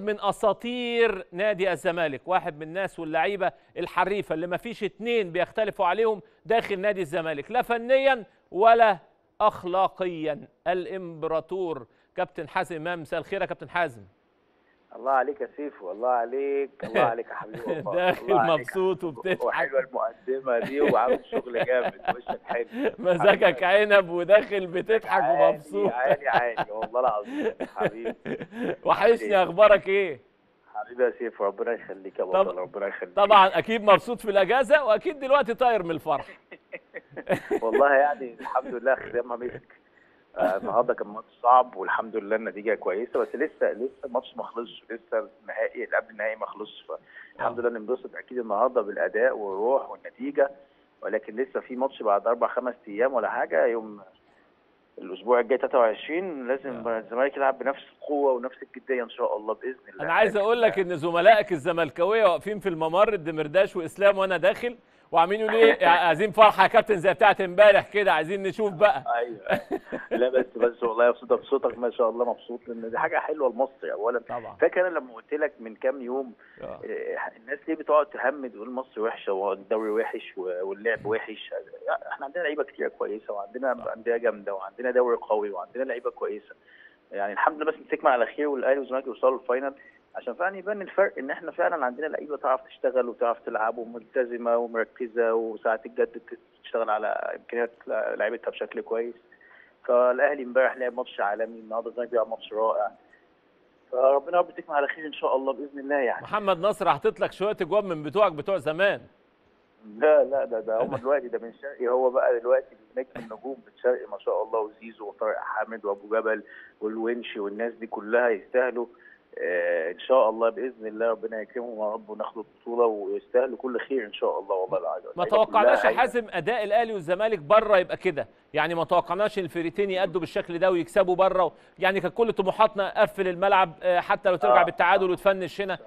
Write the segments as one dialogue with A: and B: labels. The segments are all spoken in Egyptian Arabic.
A: واحد من اساطير نادي الزمالك واحد من الناس واللعيبه الحريفه اللي ما فيش اتنين بيختلفوا عليهم داخل نادي الزمالك لا فنيا ولا اخلاقيا الامبراطور كابتن حازم امام مساء الخير يا كابتن حازم
B: الله عليك يا سيفو الله عليك الله عليك يا حبيبي والله
A: داخل
B: الله عليك.
A: مبسوط وبتضحك
B: وحلوه المقدمه دي وعامل شغل جامد وشك حلو
A: مزاجك عنب وداخل بتضحك
B: عالي
A: ومبسوط
B: عالي عالي والله العظيم حبيبي
A: وحشني اخبارك ايه
B: حبيبي يا سيفو ربنا يخليك يا
A: طب-
B: بطل ربنا يخليك
A: طبعا اكيد مبسوط في الاجازه واكيد دلوقتي طاير من الفرح
B: والله يعني الحمد لله ختامها مسك آه، النهارده كان ماتش صعب والحمد لله النتيجه كويسه بس لسه لسه الماتش ما خلصش لسه النهائي اللي قبل النهائي ما خلصش فالحمد لله ننبسط اكيد النهارده بالاداء والروح والنتيجه ولكن لسه في ماتش بعد اربع خمس ايام ولا حاجه يوم الاسبوع الجاي 23 لازم الزمالك يلعب بنفس القوه ونفس الجديه ان شاء الله باذن الله
A: انا عايز اقول لك ان زملائك الزملكاويه واقفين في الممر الدمرداش واسلام وانا داخل وعاملين يقولوا ايه عايزين فرحه يا كابتن زي بتاعت امبارح كده عايزين نشوف بقى
B: ايوه لا بس بس والله مبسوط بصوتك ما شاء الله مبسوط لان دي حاجه حلوه لمصر اولا
A: طبعا
B: فاكر انا لما قلت لك من كام يوم
A: آه.
B: آه، الناس ليه بتقعد تهمد وتقول مصر وحشه والدوري وحش و- واللعب وحش لا، احنا عندنا لعيبه كتير كويسه وعندنا انديه جامده وعندنا دوري قوي وعندنا لعيبه كويسه يعني الحمد لله بس نتكمل على خير والاهلي والزمالك يوصلوا الفاينل عشان فعلا يبان الفرق ان احنا فعلا عندنا لعيبه تعرف تشتغل وتعرف تلعب وملتزمه ومركزه وساعات الجد تشتغل على امكانيات لعيبتها بشكل كويس فالاهلي امبارح لعب ماتش عالمي النهارده الزمالك بيلعب ماتش رائع فربنا رب تكمل على خير ان شاء الله باذن الله يعني
A: محمد نصر حاطط لك شويه اجواب من بتوعك بتوع زمان
B: لا لا ده ده هم دلوقتي ده من شرقي هو بقى دلوقتي نجم النجوم من شرقي ما شاء الله وزيزو وطارق حامد وابو جبل والونشي والناس دي كلها يستاهلوا آه ان شاء الله باذن الله ربنا يكرمهم يا رب وناخد البطوله ويستاهلوا كل خير ان شاء الله والله العظيم
A: ما
B: اللعيبة
A: توقعناش يا
B: كلها
A: حازم اداء الاهلي والزمالك بره يبقى كده يعني ما توقعناش الفريقين يأدوا بالشكل ده ويكسبوا بره يعني كان كل طموحاتنا قفل الملعب آه، حتى لو ترجع
B: آه.
A: بالتعادل وتفنش هنا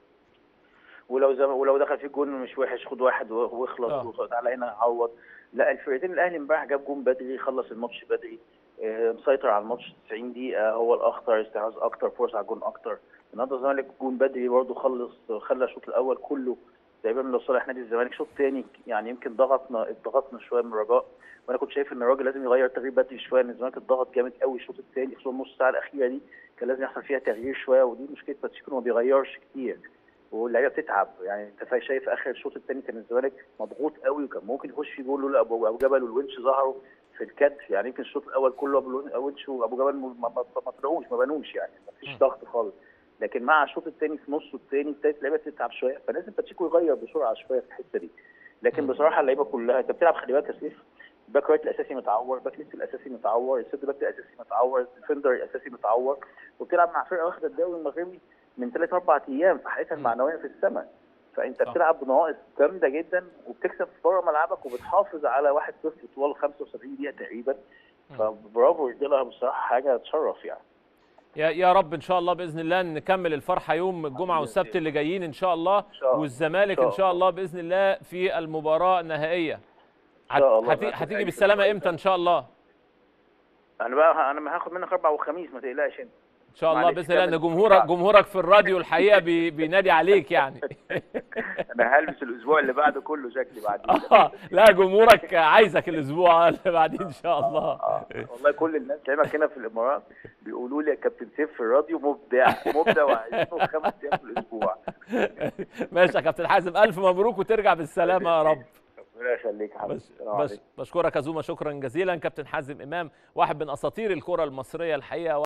B: ولو زم... ولو دخل فيك جون مش وحش خد واحد و-
A: آه.
B: واخلص وتعالى هنا عوض لا الفرقتين الاهلي امبارح جاب جون بدري خلص الماتش بدري آه، مسيطر على الماتش 90 دقيقة هو الأخطر استحواذ أكتر فرصة على الجون أكتر النهارده الزمالك جون بدري برضه خلص خلى الشوط الأول كله تقريبا لصالح نادي الزمالك شوط تاني يعني يمكن ضغطنا اتضغطنا شوية من الرجاء وأنا كنت شايف إن الراجل لازم يغير تغيير بدري شوية إن الزمالك اتضغط جامد قوي الشوط التاني خصوصا النص ساعة الأخيرة دي كان لازم يحصل فيها تغيير شوية ودي مشكلة باتشيكو إنه ما بيغيرش كتير واللعيبه بتتعب يعني انت فا- شايف اخر الشوط الثاني كان الزمالك مضغوط قوي وكان ممكن يخش في جول لولا ابو ابو جبل والونش ظهروا في الكتف يعني يمكن الشوط الاول كله ابو الونش وابو جبل ما ما- ما طلعوش ما بانوش يعني ما فيش ضغط خالص لكن مع الشوط الثاني في نصه الثاني ابتدت اللعيبه تتعب شويه فلازم باتشيكو يغير بسرعه شويه في الحته دي لكن بصراحه اللعيبه كلها انت بتلعب خلي بالك يا سيف الباك رايت الاساسي متعور باك ليفت الاساسي متعور السيرد باك الاساسي متعور الديفندر الاساسي متعور وبتلعب مع فرقه واخده الدوري المغربي من ثلاث اربع ايام فحالتها المعنويه في السماء فانت
A: صح.
B: بتلعب بنواقص جامده جدا وبتكسب بره ملعبك وبتحافظ على 1-0 طوال 75 دقيقه تقريبا فبرافو رجاله بصراحه حاجه تشرف يعني
A: يا يا رب ان شاء الله باذن الله نكمل الفرحه يوم الجمعه والسبت اللي جايين ان شاء الله
B: شاء الله.
A: والزمالك
B: إن
A: ان
B: شاء
A: شاء الله باذن الله في المباراه النهائيه
B: إن شاء الله.
A: هت- هتيجي بالسلامه امتى ان شاء الله
B: انا بقى انا هاخد منك اربع وخميس ما تقلقش انت
A: ان شاء الله
B: معلش
A: باذن الله ان
B: كمل.
A: جمهورك جمهورك في الراديو الحقيقه بي بينادي عليك يعني
B: انا هلبس الاسبوع اللي بعده كله شكلي بعد
A: آه، لا جمهورك عايزك الاسبوع اللي بعدين ان شاء الله
B: آه، والله كل الناس لعيبه هنا في الامارات بيقولوا لي يا كابتن سيف في الراديو مبدع مبدع وعايزينه خمس ايام في الاسبوع
A: ماشي يا كابتن حازم الف مبروك وترجع بالسلامه يا رب
B: ربنا يخليك يا حبيبي
A: بس
B: السلام
A: بس
B: عليكم
A: بشكرك يا زوما شكرا جزيلا كابتن حازم امام واحد من اساطير الكره المصريه الحقيقه